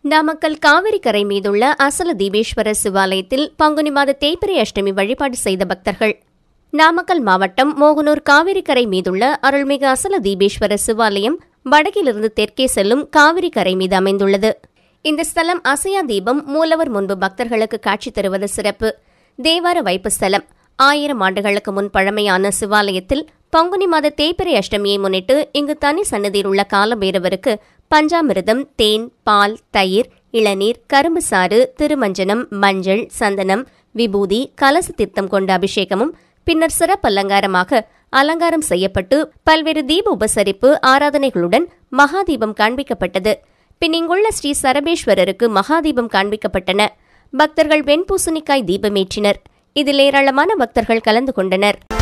நாமக்கல் காவிரி கரை மீதுள்ள அசல தீபேஸ்வரர் சிவாலயத்தில் பங்குனி மாத தேய்பிரை அஷ்டமி வழிபாடு செய்த பக்தர்கள் நாமக்கல் மாவட்டம் மோகனூர் காவிரி கரை மீதுள்ள அருள்மிகு அசல தீபேஸ்வரர் சிவாலயம் வடக்கிலிருந்து தெற்கே செல்லும் காவிரி கரை மீது அமைந்துள்ளது இந்த ஸ்தலம் அசையா தீபம் மூலவர் முன்பு பக்தர்களுக்கு காட்சி தருவது சிறப்பு தேவார வைப்பு ஸ்தலம் ஆயிரம் ஆண்டுகளுக்கு முன் பழமையான சிவாலயத்தில் பங்குனி மாத தேய்பிரை அஷ்டமியை முன்னிட்டு இங்கு தனி சன்னதியில் உள்ள காலபைரவருக்கு பஞ்சாமிர்தம் தேன் பால் தயிர் இளநீர் கரும்பு சாறு திருமஞ்சனம் மஞ்சள் சந்தனம் விபூதி கலச தீர்த்தம் கொண்ட அபிஷேகமும் பின்னர் சிறப்பு அலங்காரமாக அலங்காரம் செய்யப்பட்டு பல்வேறு தீப உபசரிப்பு ஆராதனைகளுடன் மகாதீபம் காண்பிக்கப்பட்டது பின் இங்குள்ள ஸ்ரீ சரபேஸ்வரருக்கு மகாதீபம் காண்பிக்கப்பட்டன பக்தர்கள் வெண்பூசணிக்காய் தீபமேற்றினர் இதில் ஏராளமான பக்தர்கள் கலந்து கொண்டனர்